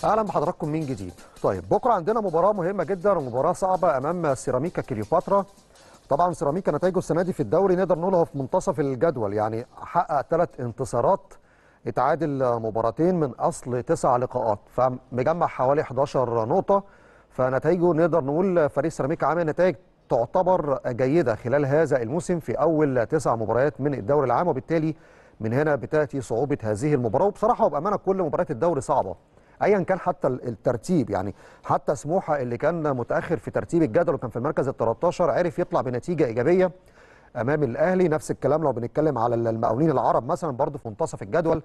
اهلا بحضراتكم من جديد طيب بكره عندنا مباراه مهمه جدا ومباراه صعبه امام سيراميكا كليوباترا طبعا سيراميكا نتائجه السنه دي في الدوري نقدر نقول هو في منتصف الجدول يعني حقق ثلاث انتصارات اتعادل مباراتين من اصل تسع لقاءات فمجمع حوالي 11 نقطه فنتائجه نقدر نقول فريق سيراميكا عامل نتائج تعتبر جيده خلال هذا الموسم في اول تسع مباريات من الدوري العام وبالتالي من هنا بتاتي صعوبه هذه المباراه وبصراحه وبامانه كل مباريات الدوري صعبه ايا كان حتى الترتيب يعني حتى سموحه اللي كان متاخر في ترتيب الجدول وكان في المركز ال 13 عرف يطلع بنتيجه ايجابيه امام الاهلي نفس الكلام لو بنتكلم على المقاولين العرب مثلا برضه في منتصف الجدول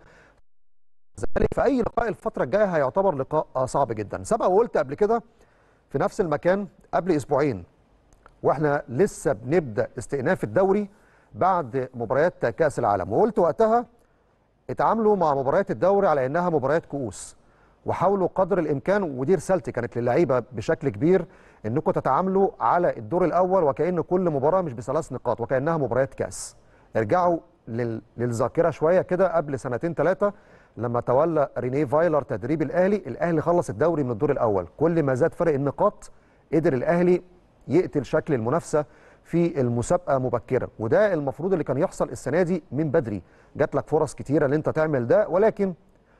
الزمالك في اي لقاء الفتره الجايه هيعتبر لقاء صعب جدا سبق وقلت قبل كده في نفس المكان قبل اسبوعين واحنا لسه بنبدا استئناف الدوري بعد مباريات كاس العالم وقلت وقتها اتعاملوا مع مباريات الدوري على انها مباريات كؤوس وحاولوا قدر الامكان ودي رسالتي كانت للعيبه بشكل كبير انكم تتعاملوا على الدور الاول وكان كل مباراه مش بثلاث نقاط وكانها مباريات كاس ارجعوا لل... للذاكره شويه كده قبل سنتين ثلاثه لما تولى رينيه فايلر تدريب الاهلي الاهلي خلص الدوري من الدور الاول كل ما زاد فرق النقاط قدر الاهلي يقتل شكل المنافسه في المسابقه مبكرا وده المفروض اللي كان يحصل السنه دي من بدري جات لك فرص كتيره ان انت تعمل ده ولكن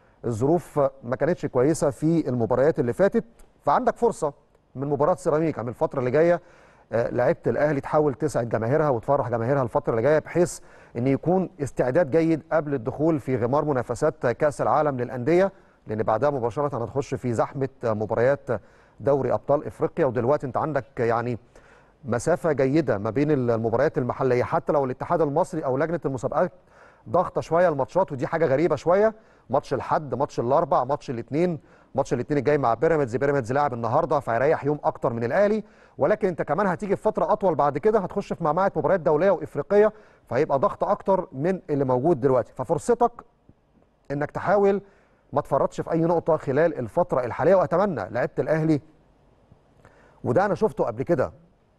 الظروف ما كانتش كويسه في المباريات اللي فاتت فعندك فرصه من مباراه سيراميكا من الفتره اللي جايه لعيبه الاهلي تحاول تسعد جماهيرها وتفرح جماهيرها الفتره اللي جايه بحيث ان يكون استعداد جيد قبل الدخول في غمار منافسات كاس العالم للانديه لان بعدها مباشره هنخش في زحمه مباريات دوري ابطال افريقيا ودلوقتي انت عندك يعني مسافه جيده ما بين المباريات المحليه حتى لو الاتحاد المصري او لجنه المسابقات ضغطه شويه الماتشات ودي حاجه غريبه شويه ماتش الحد ماتش الاربع ماتش الاثنين ماتش الاثنين الجاي مع بيراميدز بيراميدز لاعب النهارده فهيريح يوم اكتر من الاهلي ولكن انت كمان هتيجي في فتره اطول بعد كده هتخش في معمعه مباريات دوليه وافريقيه فهيبقى ضغط اكتر من اللي موجود دلوقتي ففرصتك انك تحاول ما تفرطش في اي نقطه خلال الفتره الحاليه واتمنى لعيبه الاهلي وده انا شفته قبل كده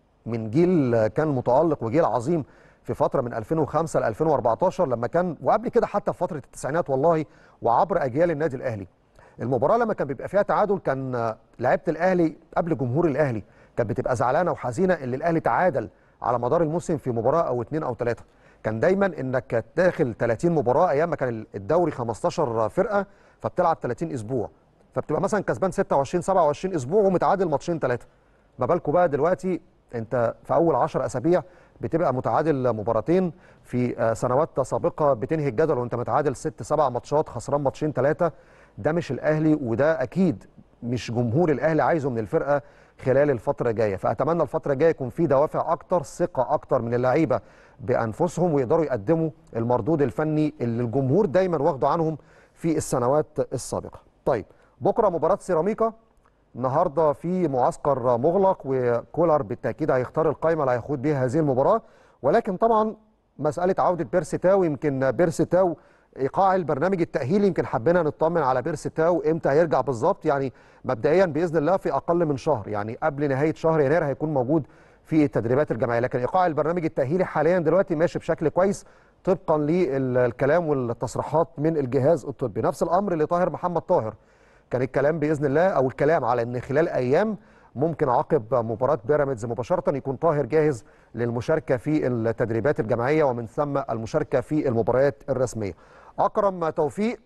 من جيل كان متالق وجيل عظيم في فتره من 2005 ل 2014 لما كان وقبل كده حتى في فتره التسعينات والله وعبر اجيال النادي الاهلي المباراه لما كان بيبقى فيها تعادل كان لعيبه الاهلي قبل جمهور الاهلي كانت بتبقى زعلانه وحزينه ان الاهلي تعادل على مدار الموسم في مباراه او اثنين او ثلاثه كان دايما انك داخل 30 مباراه ايام ما كان الدوري 15 فرقه فبتلعب 30 اسبوع فبتبقى مثلا كسبان 26 27 اسبوع ومتعادل ماتشين ثلاثه ما بالكم بقى دلوقتي انت في اول 10 اسابيع بتبقى متعادل مباراتين في سنوات سابقه بتنهي الجدول وانت متعادل ست سبع ماتشات خسران ماتشين ثلاثه ده مش الاهلي وده اكيد مش جمهور الاهلي عايزه من الفرقه خلال الفتره الجايه فاتمنى الفتره الجايه يكون في دوافع اكتر ثقه اكتر من اللعيبه بانفسهم ويقدروا يقدموا المردود الفني اللي الجمهور دايما واخده عنهم في السنوات السابقه طيب بكره مباراه سيراميكا النهارده في معسكر مغلق وكولر بالتاكيد هيختار القائمه اللي هيخوض بيها هذه المباراه ولكن طبعا مساله عوده بيرسي تاو يمكن بيرسي تاو ايقاع البرنامج التاهيلي يمكن حبينا نطمن على بيرسي تاو امتى هيرجع بالظبط يعني مبدئيا باذن الله في اقل من شهر يعني قبل نهايه شهر يناير هيكون موجود في التدريبات الجماعيه لكن ايقاع البرنامج التاهيلي حاليا دلوقتي ماشي بشكل كويس طبقا للكلام والتصريحات من الجهاز الطبي نفس الامر لطاهر محمد طاهر كان الكلام باذن الله او الكلام على ان خلال ايام ممكن عقب مباراه بيراميدز مباشره يكون طاهر جاهز للمشاركه في التدريبات الجماعيه ومن ثم المشاركه في المباريات الرسميه. اكرم توفيق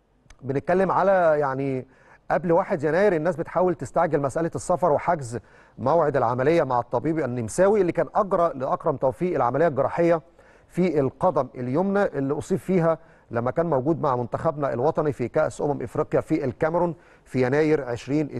بنتكلم على يعني قبل 1 يناير الناس بتحاول تستعجل مساله السفر وحجز موعد العمليه مع الطبيب النمساوي اللي كان اجرى لاكرم توفيق العمليه الجراحيه في القدم اليمنى اللي اصيب فيها لما كان موجود مع منتخبنا الوطني في كأس أمم إفريقيا في الكاميرون في يناير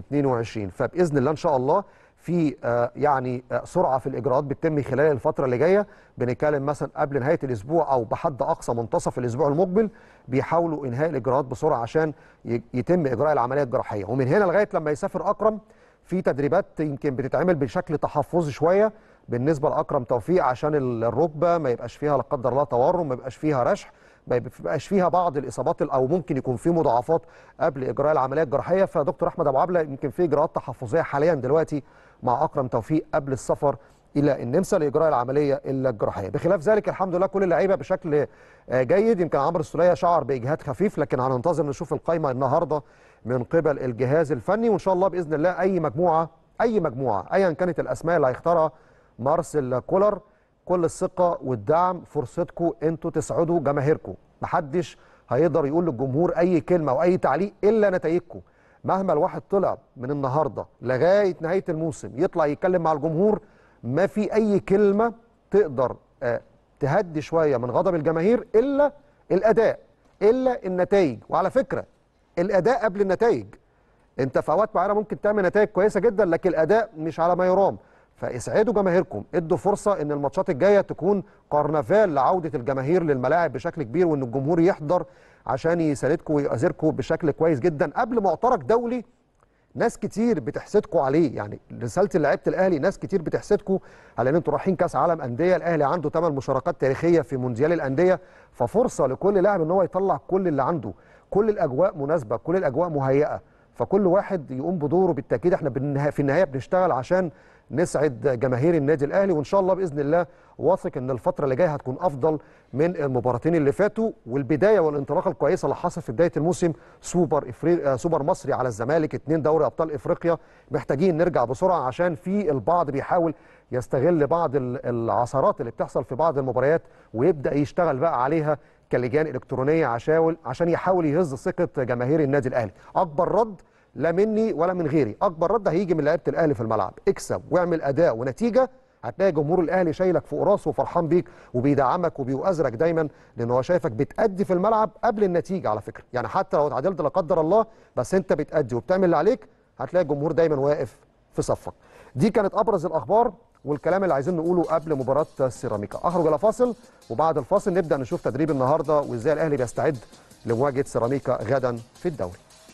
2022 فبإذن الله إن شاء الله في آه يعني آه سرعة في الإجراءات بتتم خلال الفترة اللي جاية بنتكلم مثلا قبل نهاية الأسبوع أو بحد أقصى منتصف الأسبوع المقبل بيحاولوا إنهاء الإجراءات بسرعة عشان يتم إجراء العملية الجراحية ومن هنا لغاية لما يسافر أكرم في تدريبات يمكن بتتعمل بشكل تحفظي شوية بالنسبة لأكرم توفيق عشان الركبة ما يبقاش فيها لا قدر الله تورم ما يبقاش فيها رشح ما يبقاش فيها بعض الاصابات او ممكن يكون في مضاعفات قبل اجراء العمليه الجراحيه فدكتور احمد ابو عبله يمكن في اجراءات تحفظيه حاليا دلوقتي مع اكرم توفيق قبل السفر الى النمسا لاجراء العمليه الجراحيه بخلاف ذلك الحمد لله كل اللعيبه بشكل جيد يمكن عمرو السوليه شعر باجهاد خفيف لكن هننتظر نشوف القائمه النهارده من قبل الجهاز الفني وان شاء الله باذن الله اي مجموعه اي مجموعه ايا كانت الاسماء اللي هيختارها مارسيل كولر كل الثقه والدعم فرصتكم انتوا تسعدوا جماهيركم محدش هيقدر يقول للجمهور اي كلمه او اي تعليق الا نتائجكم مهما الواحد طلع من النهارده لغايه نهايه الموسم يطلع يتكلم مع الجمهور ما في اي كلمه تقدر آه، تهدي شويه من غضب الجماهير الا الاداء الا النتائج وعلى فكره الاداء قبل النتائج انت في اوقات معينه ممكن تعمل نتائج كويسه جدا لكن الاداء مش على ما يرام فاسعدوا جماهيركم ادوا فرصه ان الماتشات الجايه تكون قرنفال لعوده الجماهير للملاعب بشكل كبير وان الجمهور يحضر عشان يساندكم ويؤازركم بشكل كويس جدا قبل معترك دولي ناس كتير بتحسدكم عليه يعني رساله لعيبه الاهلي ناس كتير بتحسدكم على ان انتوا رايحين كاس عالم انديه الاهلي عنده ثمان مشاركات تاريخيه في مونديال انديه ففرصه لكل لاعب ان هو يطلع كل اللي عنده كل الاجواء مناسبه كل الاجواء مهيئه فكل واحد يقوم بدوره بالتاكيد احنا بالنها- في النهايه بنشتغل عشان نسعد جماهير النادي الاهلي وان شاء الله باذن الله واثق ان الفتره اللي جايه هتكون افضل من المباراتين اللي فاتوا والبدايه والانطلاقه الكويسه اللي حصل في بدايه الموسم سوبر إفري... آه، سوبر مصري على الزمالك اتنين دوري ابطال افريقيا محتاجين نرجع بسرعه عشان في البعض بيحاول يستغل بعض ال- العثرات اللي بتحصل في بعض المباريات ويبدا يشتغل بقى عليها كلجان الكترونيه عشان عشان يحاول يهز ثقه جماهير النادي الاهلي اكبر رد لا مني ولا من غيري اكبر رد هيجي من لعيبه الاهلي في الملعب اكسب واعمل اداء ونتيجه هتلاقي جمهور الاهلي شايلك فوق راسه وفرحان بيك وبيدعمك وبيؤازرك دايما لان هو شايفك بتأدي في الملعب قبل النتيجه على فكره يعني حتى لو اتعادلت لا قدر الله بس انت بتأدي وبتعمل اللي عليك هتلاقي الجمهور دايما واقف في صفك دي كانت ابرز الاخبار والكلام اللي عايزين نقوله قبل مباراه سيراميكا اخرج الى فاصل وبعد الفاصل نبدا نشوف تدريب النهارده وازاي الاهلي بيستعد لمواجهه سيراميكا غدا في الدوري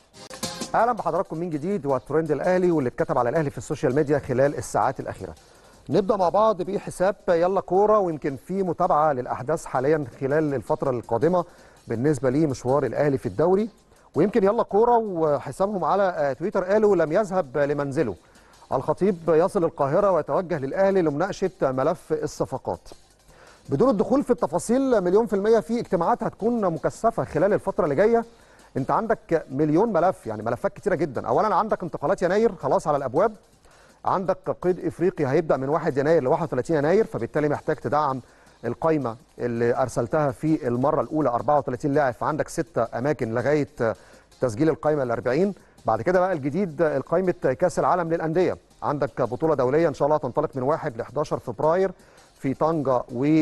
اهلا بحضراتكم من جديد والترند الاهلي واللي اتكتب على الاهلي في السوشيال ميديا خلال الساعات الاخيره نبدا مع بعض بحساب يلا كوره ويمكن في متابعه للاحداث حاليا خلال الفتره القادمه بالنسبه لمشوار الاهلي في الدوري ويمكن يلا كوره وحسابهم على آه، تويتر قالوا لم يذهب لمنزله الخطيب يصل القاهره ويتوجه للاهلي لمناقشه ملف الصفقات بدون الدخول في التفاصيل مليون في المية في اجتماعات هتكون مكثفة خلال الفترة اللي جاية انت عندك مليون ملف يعني ملفات كتيرة جدا اولا عندك انتقالات يناير خلاص على الابواب عندك قيد افريقي هيبدا من 1 يناير ل 31 يناير فبالتالي محتاج تدعم القايمه اللي ارسلتها في المره الاولى 34 لاعب فعندك ستة اماكن لغايه تسجيل القايمه ال 40 بعد كده بقى الجديد قائمه كاس العالم للانديه عندك بطوله دوليه ان شاء الله تنطلق من 1 ل 11 فبراير في طنجة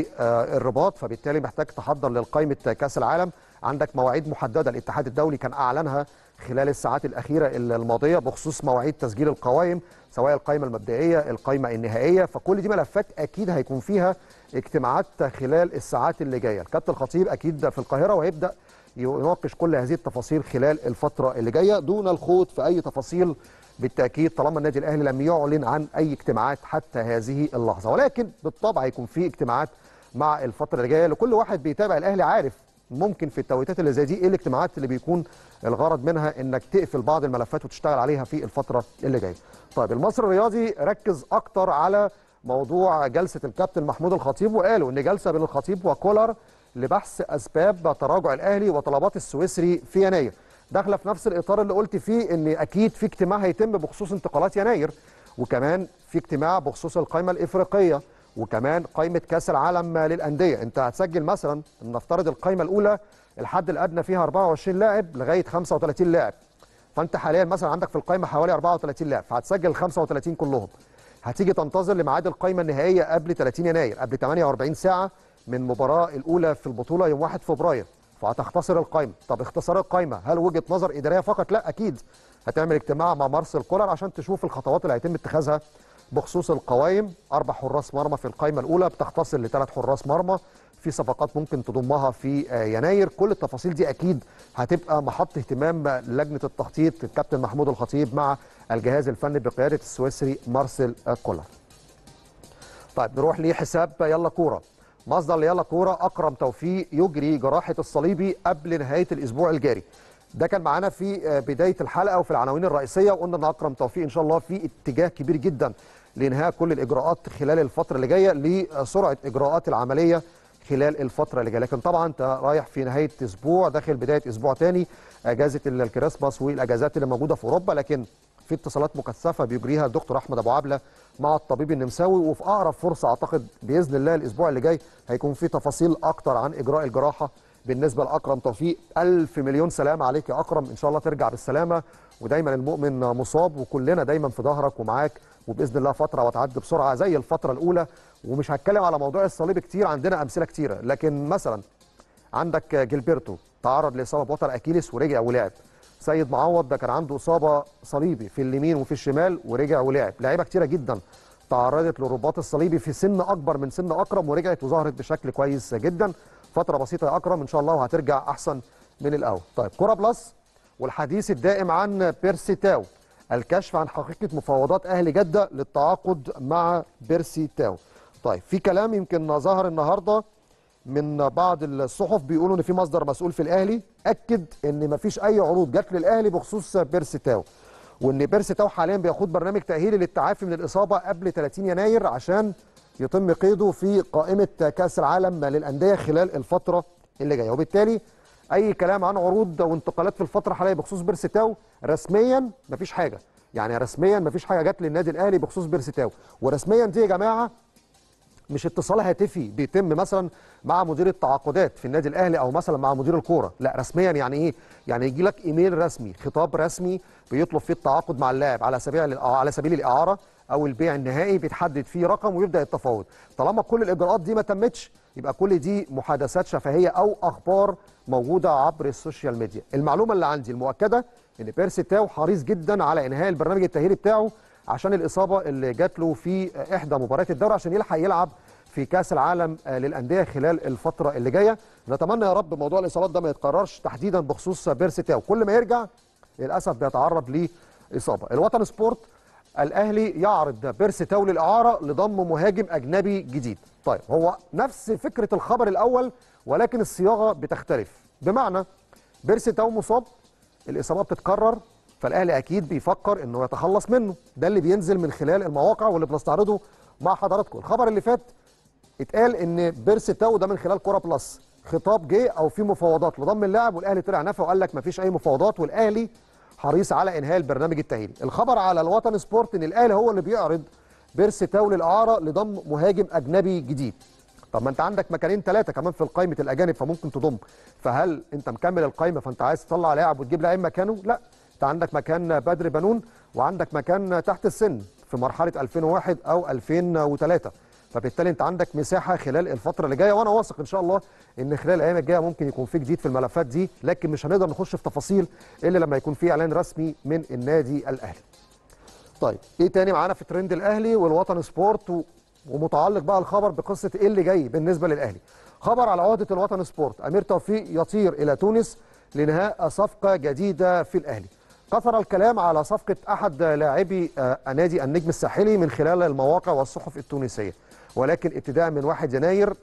والرباط فبالتالي محتاج تحضر للقائمة كأس العالم عندك مواعيد محددة الاتحاد الدولي كان أعلنها خلال الساعات الأخيرة الماضية بخصوص مواعيد تسجيل القوائم سواء القائمة المبدئية القائمة النهائية فكل دي ملفات أكيد هيكون فيها اجتماعات خلال الساعات اللي جاية الكابتن الخطيب أكيد في القاهرة وهيبدأ يناقش كل هذه التفاصيل خلال الفترة اللي جاية دون الخوض في أي تفاصيل بالتاكيد طالما النادي الاهلي لم يعلن عن اي اجتماعات حتى هذه اللحظه ولكن بالطبع هيكون في اجتماعات مع الفتره اللي جايه لكل واحد بيتابع الاهلي عارف ممكن في التوقيتات اللي زي دي ايه الاجتماعات اللي بيكون الغرض منها انك تقفل بعض الملفات وتشتغل عليها في الفتره اللي جايه. طيب المصري الرياضي ركز اكتر على موضوع جلسه الكابتن محمود الخطيب وقالوا ان جلسه بين الخطيب وكولر لبحث اسباب تراجع الاهلي وطلبات السويسري في يناير. داخله في نفس الاطار اللي قلت فيه ان اكيد في اجتماع هيتم بخصوص انتقالات يناير وكمان في اجتماع بخصوص القائمه الافريقيه وكمان قائمه كاس العالم للانديه انت هتسجل مثلا نفترض القائمه الاولى الحد الادنى فيها 24 لاعب لغايه 35 لاعب فانت حاليا مثلا عندك في القائمه حوالي 34 لاعب فهتسجل ال 35 كلهم هتيجي تنتظر لميعاد القائمه النهائيه قبل 30 يناير قبل 48 ساعه من المباراه الاولى في البطوله يوم 1 فبراير فهتختصر القائمه طب اختصار القائمه هل وجهه نظر اداريه فقط لا اكيد هتعمل اجتماع مع مارسيل كولر عشان تشوف الخطوات اللي هيتم اتخاذها بخصوص القوائم اربع حراس مرمى في القائمه الاولى بتختصر لثلاث حراس مرمى في صفقات ممكن تضمها في يناير كل التفاصيل دي اكيد هتبقى محط اهتمام لجنه التخطيط الكابتن محمود الخطيب مع الجهاز الفني بقياده السويسري مارسيل كولر طيب نروح لحساب يلا كوره مصدر ليلا كوره اكرم توفيق يجري جراحه الصليبي قبل نهايه الاسبوع الجاري ده كان معانا في بدايه الحلقه وفي العناوين الرئيسيه وقلنا ان اكرم توفيق ان شاء الله في اتجاه كبير جدا لانهاء كل الاجراءات خلال الفتره اللي جايه لسرعه اجراءات العمليه خلال الفتره اللي جايه لكن طبعا انت رايح في نهايه اسبوع داخل بدايه اسبوع تاني اجازه الكريسماس والاجازات اللي موجوده في اوروبا لكن في اتصالات مكثفه بيجريها الدكتور احمد ابو عبله مع الطبيب النمساوي وفي اقرب فرصه اعتقد باذن الله الاسبوع اللي جاي هيكون في تفاصيل اكتر عن اجراء الجراحه بالنسبه لاكرم توفيق الف مليون سلام عليك يا اكرم ان شاء الله ترجع بالسلامه ودايما المؤمن مصاب وكلنا دايما في ظهرك ومعاك وباذن الله فتره وتعدي بسرعه زي الفتره الاولى ومش هتكلم على موضوع الصليب كتير عندنا امثله كتيره لكن مثلا عندك جilberto تعرض لاصابه بوتر اكيليس ورجع ولعب سيد معوض ده كان عنده اصابه صليبي في اليمين وفي الشمال ورجع ولعب لعيبه كتيره جدا تعرضت للرباط الصليبي في سن اكبر من سن اكرم ورجعت وظهرت بشكل كويس جدا فتره بسيطه يا اكرم ان شاء الله وهترجع احسن من الاول طيب كوره بلس والحديث الدائم عن بيرسي تاو الكشف عن حقيقه مفاوضات اهل جده للتعاقد مع بيرسي تاو طيب في كلام يمكن ظهر النهارده من بعض الصحف بيقولوا ان في مصدر مسؤول في الاهلي اكد ان مفيش اي عروض جت للاهلي بخصوص بيرسي تاو وان بيرسي تاو حاليا بياخد برنامج تاهيلي للتعافي من الاصابه قبل 30 يناير عشان يتم قيده في قائمه كاس العالم للانديه خلال الفتره اللي جايه وبالتالي اي كلام عن عروض وانتقالات في الفتره الحاليه بخصوص بيرسي تاو رسميا مفيش حاجه يعني رسميا مفيش حاجه جت للنادي الاهلي بخصوص بيرسي تاو ورسميا دي يا جماعه مش اتصال هاتفي بيتم مثلا مع مدير التعاقدات في النادي الاهلي او مثلا مع مدير الكوره لا رسميا يعني ايه يعني يجي لك ايميل رسمي خطاب رسمي بيطلب فيه التعاقد مع اللاعب على سبيل على سبيل الاعاره او البيع النهائي بيتحدد فيه رقم ويبدا التفاوض طالما كل الاجراءات دي ما تمتش يبقى كل دي محادثات شفهيه او اخبار موجوده عبر السوشيال ميديا المعلومه اللي عندي المؤكده ان بيرسي تاو حريص جدا على انهاء البرنامج التاهيلي بتاعه عشان الاصابه اللي جات له في احدى مباريات الدوري عشان يلحق يلعب في كاس العالم للانديه خلال الفتره اللي جايه نتمنى يا رب موضوع الاصابات ده ما يتكررش تحديدا بخصوص بيرسي تاو كل ما يرجع للاسف بيتعرض لاصابه الوطن سبورت الاهلي يعرض بيرسي تاو للاعاره لضم مهاجم اجنبي جديد طيب هو نفس فكره الخبر الاول ولكن الصياغه بتختلف بمعنى بيرسي تاو مصاب الاصابه بتتكرر فالاهلي اكيد بيفكر انه يتخلص منه ده اللي بينزل من خلال المواقع واللي بنستعرضه مع حضراتكم الخبر اللي فات اتقال ان بيرسي تاو ده من خلال كوره بلس خطاب جه او في مفاوضات لضم اللاعب والاهلي طلع نفى وقال لك مفيش اي مفاوضات والاهلي حريص على انهاء البرنامج التاهيلي الخبر على الوطن سبورت ان الاهلي هو اللي بيعرض بيرسي تاو للاعاره لضم مهاجم اجنبي جديد طب ما انت عندك مكانين ثلاثه كمان في قائمه الاجانب فممكن تضم فهل انت مكمل القائمه فانت عايز تطلع لاعب وتجيب لاعب مكانه لا انت عندك مكان بدر بنون وعندك مكان تحت السن في مرحله 2001 او 2003 فبالتالي انت عندك مساحه خلال الفتره اللي جايه وانا واثق ان شاء الله ان خلال الايام الجايه ممكن يكون في جديد في الملفات دي لكن مش هنقدر نخش في تفاصيل الا لما يكون في اعلان رسمي من النادي الاهلي. طيب ايه تاني معانا في ترند الاهلي والوطن سبورت و... ومتعلق بقى الخبر بقصه ايه اللي جاي بالنسبه للاهلي. خبر على عهده الوطن سبورت امير توفيق يطير الى تونس لانهاء صفقه جديده في الاهلي. كثر الكلام على صفقه احد لاعبي نادي النجم الساحلي من خلال المواقع والصحف التونسيه. ولكن ابتداء من 1 يناير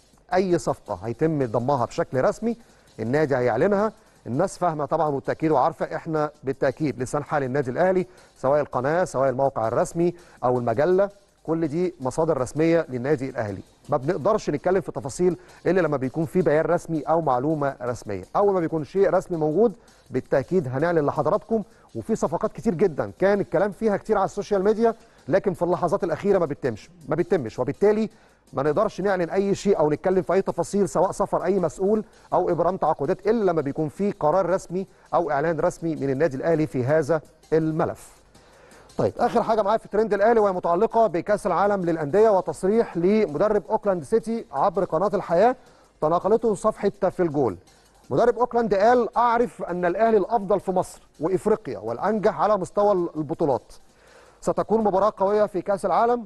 اي صفقه هيتم ضمها بشكل رسمي النادي هيعلنها الناس فاهمه طبعا والتاكيد وعارفه احنا بالتاكيد لسان حال النادي الاهلي سواء القناه سواء الموقع الرسمي او المجله كل دي مصادر رسميه للنادي الاهلي ما بنقدرش نتكلم في تفاصيل الا لما بيكون في بيان رسمي او معلومه رسميه اول ما بيكون شيء رسمي موجود بالتاكيد هنعلن لحضراتكم وفي صفقات كتير جدا كان الكلام فيها كتير على السوشيال ميديا لكن في اللحظات الاخيره ما بتتمش ما بتتمش وبالتالي ما نقدرش نعلن اي شيء او نتكلم في اي تفاصيل سواء سفر اي مسؤول او ابرام تعاقدات الا لما بيكون في قرار رسمي او اعلان رسمي من النادي الاهلي في هذا الملف. طيب اخر حاجه معايا في ترند الاهلي وهي متعلقه بكاس العالم للانديه وتصريح لمدرب اوكلاند سيتي عبر قناه الحياه تناقلته صفحه في الجول. مدرب اوكلاند قال اعرف ان الاهلي الافضل في مصر وافريقيا والانجح على مستوى البطولات. ستكون مباراه قويه في كاس العالم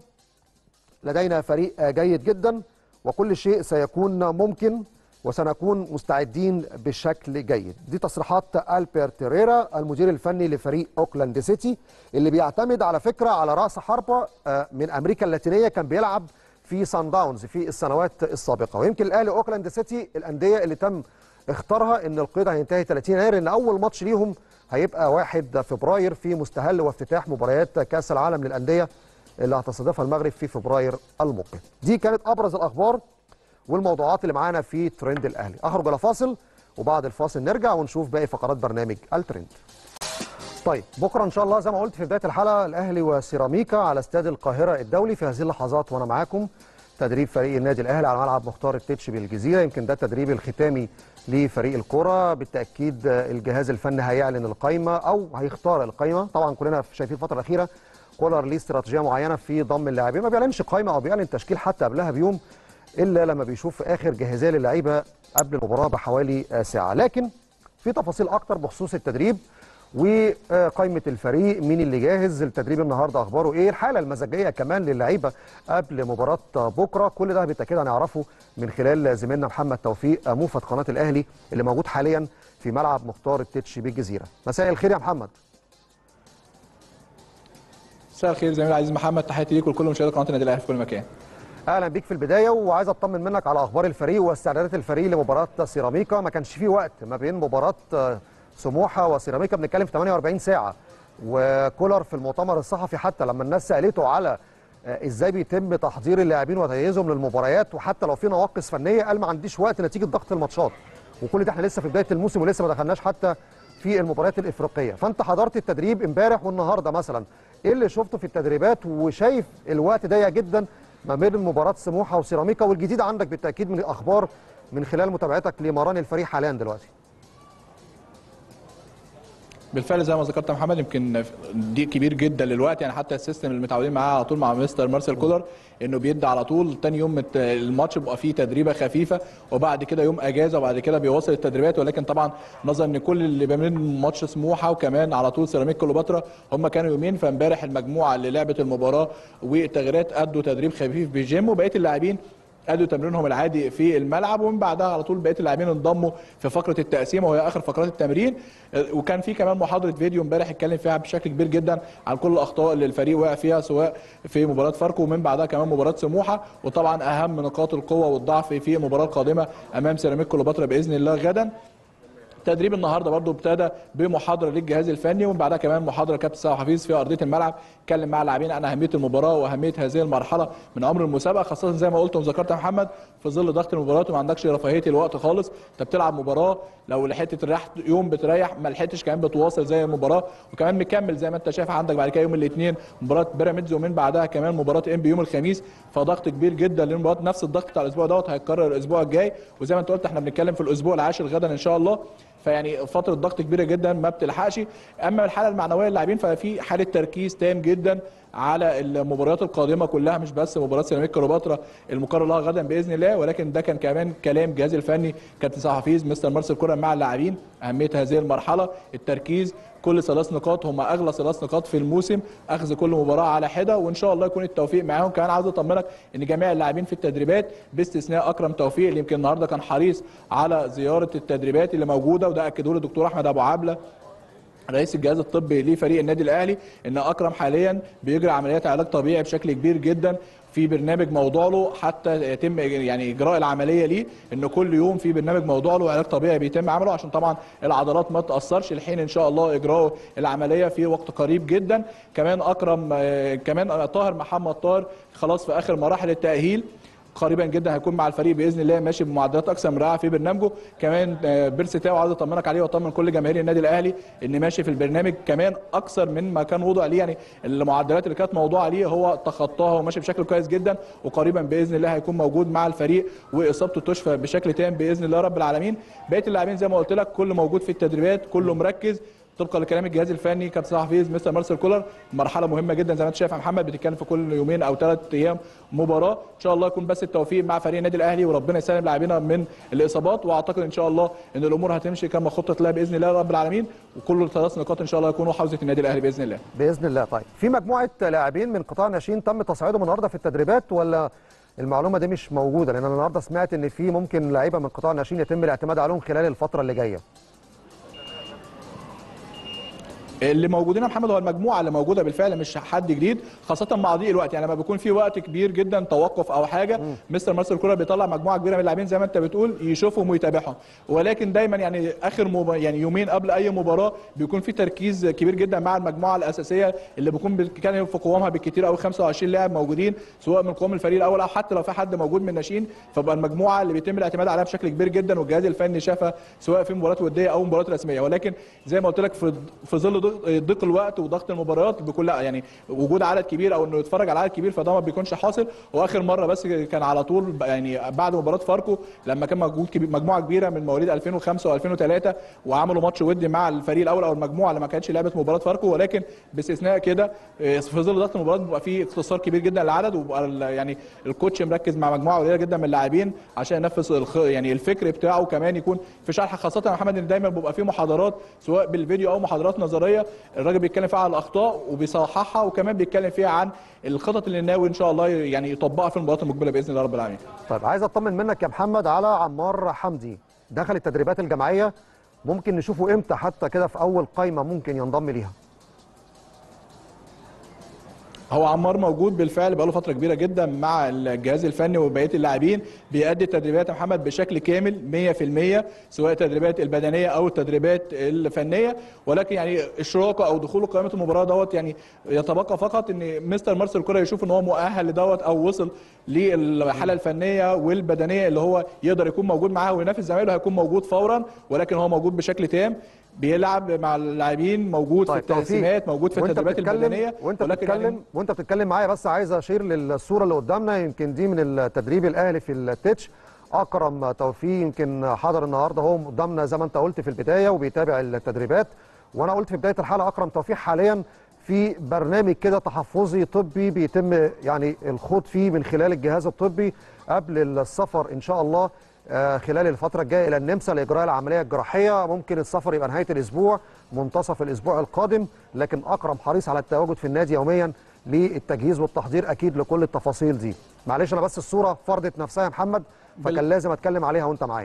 لدينا فريق جيد جدا وكل شيء سيكون ممكن وسنكون مستعدين بشكل جيد دي تصريحات البير تيريرا المدير الفني لفريق اوكلاند سيتي اللي بيعتمد على فكره على راس حربه من امريكا اللاتينيه كان بيلعب في سان داونز في السنوات السابقه ويمكن الاهلي اوكلاند سيتي الانديه اللي تم اختارها ان القيد هينتهي 30 يناير ان اول ماتش ليهم هيبقى 1 فبراير في مستهل وافتتاح مباريات كاس العالم للانديه اللي هتستضيفها المغرب في فبراير المقبل. دي كانت ابرز الاخبار والموضوعات اللي معانا في ترند الاهلي اخرج الى فاصل وبعد الفاصل نرجع ونشوف باقي فقرات برنامج الترند طيب بكره ان شاء الله زي ما قلت في بدايه الحلقه الاهلي وسيراميكا على استاد القاهره الدولي في هذه اللحظات وانا معاكم تدريب فريق النادي الاهلي على ملعب مختار التتش بالجزيره يمكن ده التدريب الختامي لفريق الكره بالتاكيد الجهاز الفني هيعلن القائمه او هيختار القائمه طبعا كلنا شايفين الفتره الاخيره كولر ليه استراتيجيه معينه في ضم اللاعبين ما بيعلنش قائمه او بيعلن تشكيل حتى قبلها بيوم الا لما بيشوف اخر جاهزيه للعيبه قبل المباراه بحوالي ساعه لكن في تفاصيل اكتر بخصوص التدريب وقائمه الفريق مين اللي جاهز التدريب النهارده اخباره ايه الحاله المزاجيه كمان للعيبه قبل مباراه بكره كل ده بالتاكيد هنعرفه من خلال زميلنا محمد توفيق موفد قناه الاهلي اللي موجود حاليا في ملعب مختار التتش بالجزيره مساء الخير يا محمد مساء الخير زميلي العزيز محمد تحياتي ليك ولكل مشاهدي قناه النادي الاهلي في كل مكان اهلا بيك في البدايه وعايز اطمن منك على اخبار الفريق واستعدادات الفريق لمباراه سيراميكا ما كانش في وقت ما بين مباراه سموحه وسيراميكا بنتكلم في 48 ساعه وكولر في المؤتمر الصحفي حتى لما الناس سالته على ازاي بيتم تحضير اللاعبين وتجهيزهم للمباريات وحتى لو في نواقص فنيه قال ما عنديش وقت نتيجه ضغط الماتشات وكل ده احنا لسه في بدايه الموسم ولسه ما دخلناش حتى في المباريات الافريقيه فانت حضرت التدريب امبارح والنهارده مثلا ايه اللي شفته في التدريبات وشايف الوقت ضيق جدا ما بين مباراه سموحه وسيراميكا والجديد عندك بالتاكيد من الاخبار من خلال متابعتك لمران الفريق حاليا دلوقتي بالفعل زي ما ذكرت يا محمد يمكن ضيق كبير جدا للوقت يعني حتى السيستم اللي متعودين معاه على طول مع مستر مارسيل كولر انه بيدي على طول تاني يوم الماتش بيبقى فيه تدريبه خفيفه وبعد كده يوم اجازه وبعد كده بيواصل التدريبات ولكن طبعا نظرا ان كل اللي بين ماتش سموحه وكمان على طول سيراميك كليوباترا هم كانوا يومين فامبارح المجموعه اللي لعبت المباراه والتغييرات ادوا تدريب خفيف بجيم وبقيه اللاعبين ادوا تمرينهم العادي في الملعب ومن بعدها على طول بقيه اللاعبين انضموا في فقره التقسيم وهي اخر فقرات التمرين وكان في كمان محاضره فيديو امبارح اتكلم فيها بشكل كبير جدا عن كل الاخطاء اللي الفريق وقع فيها سواء في مباراه فاركو ومن بعدها كمان مباراه سموحه وطبعا اهم نقاط القوه والضعف في المباراه القادمه امام سيراميك كليوباترا باذن الله غدا تدريب النهارده برضو ابتدى بمحاضره للجهاز الفني ومن بعدها كمان محاضره كابتن سامح حفيظ في ارضيه الملعب اتكلم مع اللاعبين عن اهميه المباراه واهميه هذه المرحله من عمر المسابقه خاصه زي ما قلت وذكرت يا محمد في ظل ضغط المباريات وما عندكش رفاهيه الوقت خالص انت بتلعب مباراه لو لحقت تريح يوم بتريح ما لحقتش كمان بتواصل زي المباراه وكمان مكمل زي ما انت شايف عندك بعد كده يوم الاثنين مباراه بيراميدز ومن بعدها كمان مباراه ام بي يوم الخميس فضغط كبير جدا للمباراه نفس الضغط بتاع الاسبوع دوت هيتكرر الاسبوع الجاي وزي ما انت قلت احنا بنتكلم في الاسبوع العاشر غدا ان شاء الله فيعني فتره ضغط كبيره جدا ما بتلحقش اما الحاله المعنويه للاعبين ففي حاله تركيز تام جدا على المباريات القادمه كلها مش بس مباراه سيراميكا كليوباترا المقرر لها غدا باذن الله ولكن ده كان كمان كلام الجهاز الفني كابتن سامح حفيظ مستر مارسيل كولر مع اللاعبين اهميه هذه المرحله التركيز كل ثلاث نقاط هم اغلى ثلاث نقاط في الموسم اخذ كل مباراه على حده وان شاء الله يكون التوفيق معاهم كمان عاوز اطمنك ان جميع اللاعبين في التدريبات باستثناء اكرم توفيق اللي يمكن النهارده كان حريص على زياره التدريبات اللي موجوده وده اكده له الدكتور احمد ابو عبله رئيس الجهاز الطبي لفريق النادي الاهلي ان اكرم حاليا بيجري عمليات علاج طبيعي بشكل كبير جدا في برنامج موضوع له حتى يتم يعني اجراء العمليه ليه ان كل يوم في برنامج موضوع له علاج طبيعي بيتم عمله عشان طبعا العضلات ما تاثرش الحين ان شاء الله اجراء العمليه في وقت قريب جدا كمان اكرم كمان طاهر محمد طاهر خلاص في اخر مراحل التاهيل قريبا جدا هيكون مع الفريق باذن الله ماشي بمعدلات اكثر من رائعه في برنامجه كمان بيرسي تاو عايز اطمنك عليه واطمن كل جماهير النادي الاهلي ان ماشي في البرنامج كمان اكثر من ما كان وضع ليه يعني المعدلات اللي كانت موضوعه ليه هو تخطاها وماشي بشكل كويس جدا وقريبا باذن الله هيكون موجود مع الفريق واصابته تشفى بشكل تام باذن الله رب العالمين بقيه اللاعبين زي ما قلت لك كله موجود في التدريبات كله مركز طبقا لكلام الجهاز الفني كابتن صلاح حفيظ مستر مارسيل كولر مرحله مهمه جدا زي ما انت شايف يا محمد بتتكلم في كل يومين او ثلاث ايام مباراه ان شاء الله يكون بس التوفيق مع فريق النادي الاهلي وربنا يسلم لاعبينا من الاصابات واعتقد ان شاء الله ان الامور هتمشي كما خطط لها باذن الله رب العالمين وكل ثلاث نقاط ان شاء الله يكونوا حوزه النادي الاهلي باذن الله باذن الله طيب في مجموعه لاعبين من قطاع ناشئين تم تصعيدهم النهارده في التدريبات ولا المعلومه دي مش موجوده لان انا النهارده سمعت ان في ممكن لعيبه من قطاع الناشئين يتم الاعتماد عليهم خلال الفتره اللي جايه اللي موجودين يا محمد هو المجموعه اللي موجوده بالفعل مش حد جديد خاصه مع ضيق الوقت يعني لما بيكون في وقت كبير جدا توقف او حاجه مستر مارسيل كولر بيطلع مجموعه كبيره من اللاعبين زي ما انت بتقول يشوفهم ويتابعهم ولكن دايما يعني اخر مب... يعني يومين قبل اي مباراه بيكون في تركيز كبير جدا مع المجموعه الاساسيه اللي بيكون بيتكلم في قوامها بالكثير قوي 25 لاعب موجودين سواء من قوام الفريق الاول او حتى لو في حد موجود من الناشئين فبقى المجموعه اللي بيتم الاعتماد عليها بشكل كبير جدا والجهاز الفني شافها سواء في مباراه وديه او مباراه رسميه ولكن زي ما قلت لك في في ظل ضغط- ضيق الوقت وضغط المباريات بيكون لا يعني وجود عدد كبير او انه يتفرج على عدد كبير فده ما بيكونش حاصل واخر مره بس كان على طول ب- يعني بعد مباراه فاركو لما كان موجود كبير مجموعه كبيره من مواليد 2005 و2003 وعملوا ماتش ودي مع الفريق الاول او المجموعه اللي ما كانتش لعبت مباراه فاركو ولكن باستثناء كده آه، في ظل ضغط المباراه بيبقى في اختصار كبير جدا للعدد وبقى ال- يعني الكوتش مركز مع مجموعه قليله جدا من اللاعبين عشان ينفذ الخ... يعني الفكر بتاعه كمان يكون في شرح خاصه يا محمد ان دايما بيبقى في محاضرات سواء بالفيديو او محاضرات نظريه الراجل بيتكلم فيها عن الاخطاء وبيصححها وكمان بيتكلم فيها عن الخطط اللي ناوي ان شاء الله يعني يطبقها في المباريات المقبله باذن الله رب العالمين طيب عايز اطمن منك يا محمد على عمار حمدي دخل التدريبات الجماعيه ممكن نشوفه امتى حتى كده في اول قايمه ممكن ينضم ليها هو عمار موجود بالفعل بقاله فتره كبيره جدا مع الجهاز الفني وبقيه اللاعبين بيأدي التدريبات يا محمد بشكل كامل 100% سواء التدريبات البدنيه او التدريبات الفنيه ولكن يعني اشراكه او دخوله قائمه المباراه دوت يعني يتبقى فقط ان مستر مارسيل كولر يشوف ان هو مؤهل لدوت او وصل للحاله الفنيه والبدنيه اللي هو يقدر يكون موجود معاها وينافس زمايله هيكون موجود فورا ولكن هو موجود بشكل تام بيلعب مع اللاعبين موجود في طيب توفيق، التقسيمات موجود في وانت التدريبات بتتكلم- البدنيه وانت ولكن بتتكلم يعني وانت بتتكلم معايا بس عايز اشير للصوره اللي قدامنا يمكن دي من التدريب الاهلي في التتش اكرم توفيق يمكن حضر النهارده هو قدامنا زي ما انت قلت في البدايه وبيتابع التدريبات وانا قلت في بدايه الحلقه اكرم توفيق حاليا في برنامج كده تحفظي طبي بيتم يعني الخوض فيه من خلال الجهاز الطبي قبل السفر ان شاء الله آه، خلال الفترة الجاية إلى النمسا لإجراء العملية الجراحية ممكن السفر يبقى نهاية الأسبوع منتصف الأسبوع القادم لكن أكرم حريص على التواجد في النادي يوميا للتجهيز والتحضير أكيد لكل التفاصيل دي معلش أنا بس الصورة فرضت نفسها يا محمد فكان بال- لازم أتكلم عليها وأنت معايا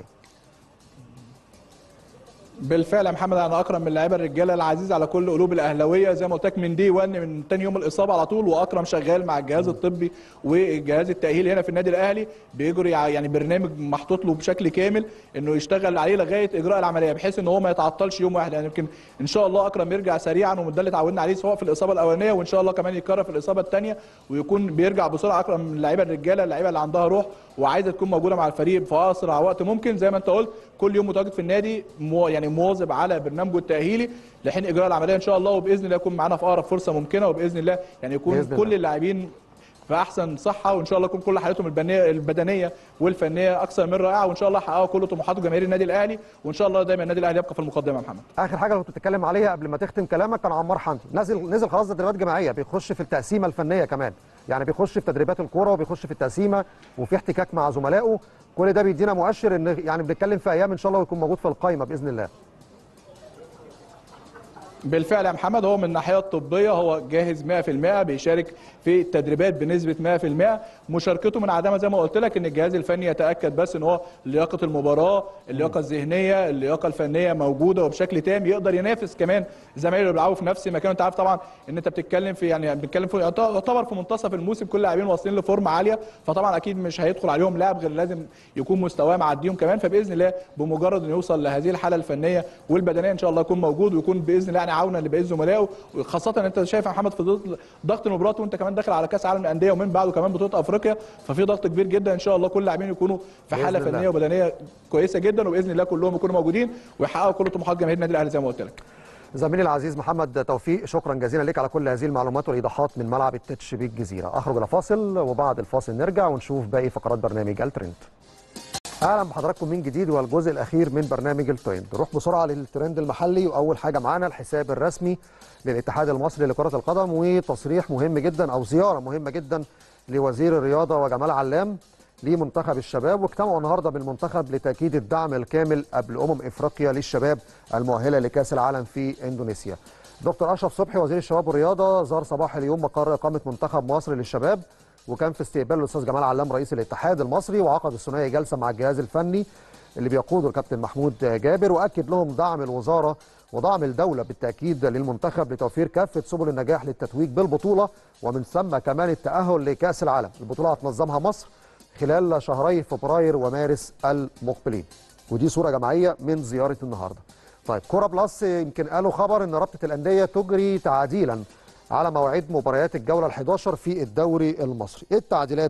بالفعل يا محمد انا اكرم من اللعيبه الرجاله العزيز على كل قلوب الاهلاويه زي ما قلت لك من دي 1 من تاني يوم الاصابه على طول واكرم شغال مع الجهاز الطبي والجهاز التاهيلي هنا في النادي الاهلي بيجري ع- يعني برنامج محطوط له بشكل كامل انه يشتغل عليه لغايه اجراء العمليه بحيث ان هو ما يتعطلش يوم واحد يعني يمكن ان شاء الله اكرم يرجع سريعا وده اللي اتعودنا عليه سواء في الاصابه الاولانيه وان شاء الله كمان يتكرر في الاصابه الثانيه ويكون بيرجع بسرعه اكرم من اللعيبه الرجاله اللعيبه اللي عندها روح وعايزه تكون موجوده مع الفريق في اسرع وقت ممكن زي ما انت قلت كل يوم متواجد في النادي مو يعني مواظب على برنامجه التاهيلي لحين اجراء العمليه ان شاء الله وباذن الله يكون معانا في اقرب فرصه ممكنه وباذن الله يعني يكون بإذن كل الله. اللاعبين في احسن صحه وان شاء الله يكون كل حالتهم البنيه البدنيه والفنيه اكثر من رائعه وان شاء الله يحققوا كل طموحات جماهير النادي الاهلي وان شاء الله دايما النادي الاهلي يبقى في المقدمه يا محمد آخر حاجة اللي كنت بتتكلم عليها قبل ما تختم كلامك كان عمار حمدي نزل نزل خلاص تدريبات جماعية بيخش في التقسيمة الفنية كمان يعني بيخش في تدريبات الكورة وبيخش في التقسيمة وفي احتكاك مع زملائه كل ده بيدينا مؤشر ان يعني بنتكلم في ايام ان شاء الله ويكون موجود في القائمه باذن الله بالفعل يا محمد هو من الناحيه الطبيه هو جاهز 100% بيشارك في التدريبات بنسبه 100% مشاركته من عدمها زي ما قلت لك ان الجهاز الفني يتاكد بس ان هو لياقه المباراه اللياقه الذهنيه اللياقه الفنيه موجوده وبشكل تام يقدر ينافس كمان زمايله اللي بيلعبوا في نفس المكان انت عارف طبعا ان انت بتتكلم في يعني بنتكلم في يعتبر في منتصف الموسم كل اللاعبين واصلين لفورمه عاليه فطبعا اكيد مش هيدخل عليهم لاعب غير لازم يكون مستواه معديهم كمان فباذن الله بمجرد انه يوصل لهذه الحاله الفنيه والبدنيه ان شاء الله يكون موجود ويكون باذن الله يعني عونا لبقيه زملائه وخاصه انت شايف يا محمد في ضغط- ضغط المباريات وانت كمان داخل على كاس عالم الانديه ومن بعده كمان بطوله افريقيا ففي ضغط كبير جدا ان شاء الله كل اللاعبين يكونوا في بإذن حاله الله. فنيه وبدنيه كويسه جدا وباذن الله كلهم يكونوا موجودين ويحققوا كل طموحات جماهير النادي الاهلي زي ما قلت لك زميلي العزيز محمد توفيق شكرا جزيلا لك على كل هذه المعلومات والايضاحات من ملعب التتش بالجزيره اخرج الى فاصل وبعد الفاصل نرجع ونشوف باقي فقرات برنامج الترند اهلا بحضراتكم من جديد والجزء الاخير من برنامج الترند نروح بسرعه للترند المحلي واول حاجه معانا الحساب الرسمي للاتحاد المصري لكره القدم وتصريح مهم جدا او زياره مهمه جدا لوزير الرياضه وجمال علام لمنتخب الشباب واجتمعوا النهارده بالمنتخب لتاكيد الدعم الكامل قبل امم افريقيا للشباب المؤهله لكاس العالم في اندونيسيا. دكتور اشرف صبحي وزير الشباب والرياضه زار صباح اليوم مقر اقامه منتخب مصر للشباب وكان في استقبال الاستاذ جمال علام رئيس الاتحاد المصري وعقد الثنائي جلسه مع الجهاز الفني اللي بيقوده الكابتن محمود جابر واكد لهم دعم الوزاره ودعم الدوله بالتاكيد للمنتخب لتوفير كافه سبل النجاح للتتويج بالبطوله ومن ثم كمان التاهل لكاس العالم البطوله هتنظمها مصر خلال شهري فبراير ومارس المقبلين ودي صوره جماعيه من زياره النهارده طيب كوره بلس يمكن قالوا خبر ان رابطه الانديه تجري تعديلا على مواعيد مباريات الجوله ال11 في الدوري المصري ايه التعديلات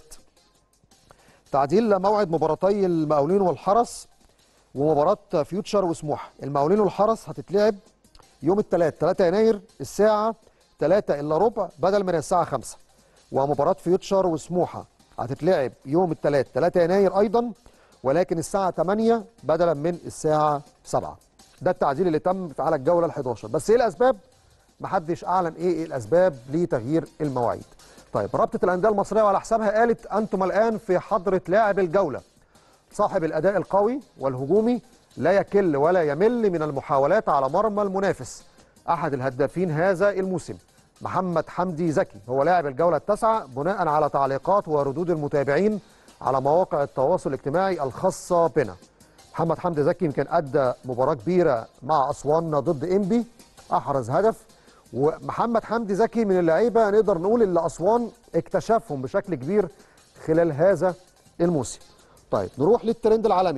تعديل موعد مباراتي المقاولين والحرس ومباراه فيوتشر وسموحه المقاولين والحرس هتتلعب يوم الثلاث 3 يناير الساعه 3 الا ربع بدل من الساعه 5 ومباراه فيوتشر وسموحه هتتلعب يوم الثلاث 3 يناير ايضا ولكن الساعه 8 بدلا من الساعه 7 ده التعديل اللي تم على الجوله ال11 بس ايه الاسباب محدش اعلن ايه, إيه الاسباب لتغيير المواعيد طيب رابطه الانديه المصريه وعلى حسابها قالت انتم الان في حضره لاعب الجوله صاحب الاداء القوي والهجومي لا يكل ولا يمل من المحاولات على مرمى المنافس احد الهدافين هذا الموسم محمد حمدي زكي هو لاعب الجوله التاسعه بناء على تعليقات وردود المتابعين على مواقع التواصل الاجتماعي الخاصه بنا محمد حمدي زكي يمكن ادى مباراه كبيره مع اسوان ضد انبي احرز هدف ومحمد حمدي زكي من اللعيبه نقدر نقول اللي اسوان اكتشفهم بشكل كبير خلال هذا الموسم. طيب نروح للترند العالمي.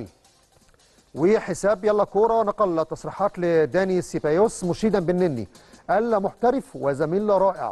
وحساب يلا كوره نقل تصريحات لداني سيبايوس مشيدا بالنني قال محترف وزميل رائع.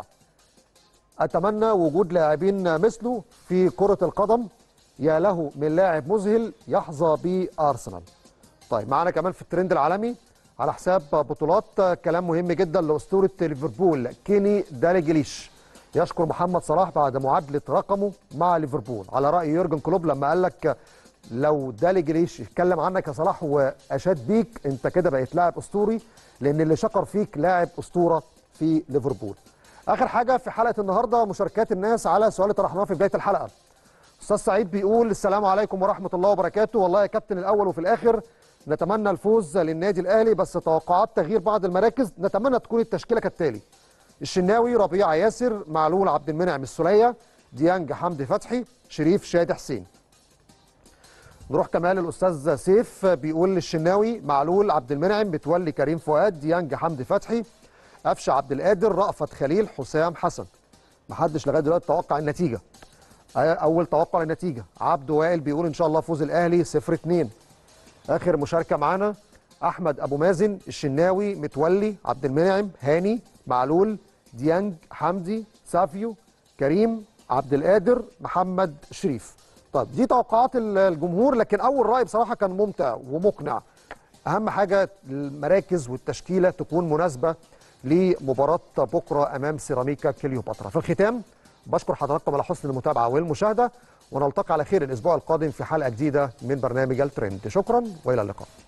اتمنى وجود لاعبين مثله في كره القدم يا له من لاعب مذهل يحظى بارسنال. طيب معانا كمان في الترند العالمي على حساب بطولات كلام مهم جدا لاسطوره ليفربول كيني دالجليش يشكر محمد صلاح بعد معادله رقمه مع ليفربول على راي يورجن كلوب لما قال لك لو دالجليش اتكلم عنك يا صلاح واشاد بيك انت كده بقيت لاعب اسطوري لان اللي شكر فيك لاعب اسطوره في ليفربول اخر حاجه في حلقه النهارده مشاركات الناس على سؤال طرحناه في بدايه الحلقه استاذ سعيد بيقول السلام عليكم ورحمه الله وبركاته والله يا كابتن الاول وفي الاخر نتمنى الفوز للنادي الاهلي بس توقعات تغيير بعض المراكز نتمنى تكون التشكيله كالتالي الشناوي ربيع ياسر معلول عبد المنعم السليه ديانج حمدي فتحي شريف شادي حسين نروح كمان الاستاذ سيف بيقول الشناوي معلول عبد المنعم متولي كريم فؤاد ديانج حمدي فتحي قفشه عبد القادر رأفت خليل حسام حسن محدش لغايه دلوقتي توقع النتيجه اول توقع للنتيجه عبد وائل بيقول ان شاء الله فوز الاهلي 0 2 اخر مشاركه معانا احمد ابو مازن الشناوي متولي عبد المنعم هاني معلول ديانج حمدي سافيو كريم عبد القادر محمد شريف طيب دي توقعات الجمهور لكن اول راي بصراحه كان ممتع ومقنع اهم حاجه المراكز والتشكيله تكون مناسبه لمباراه بكره امام سيراميكا كليوباترا في الختام بشكر حضراتكم على حسن المتابعه والمشاهده ونلتقي على خير الاسبوع القادم في حلقه جديده من برنامج الترند شكرا والى اللقاء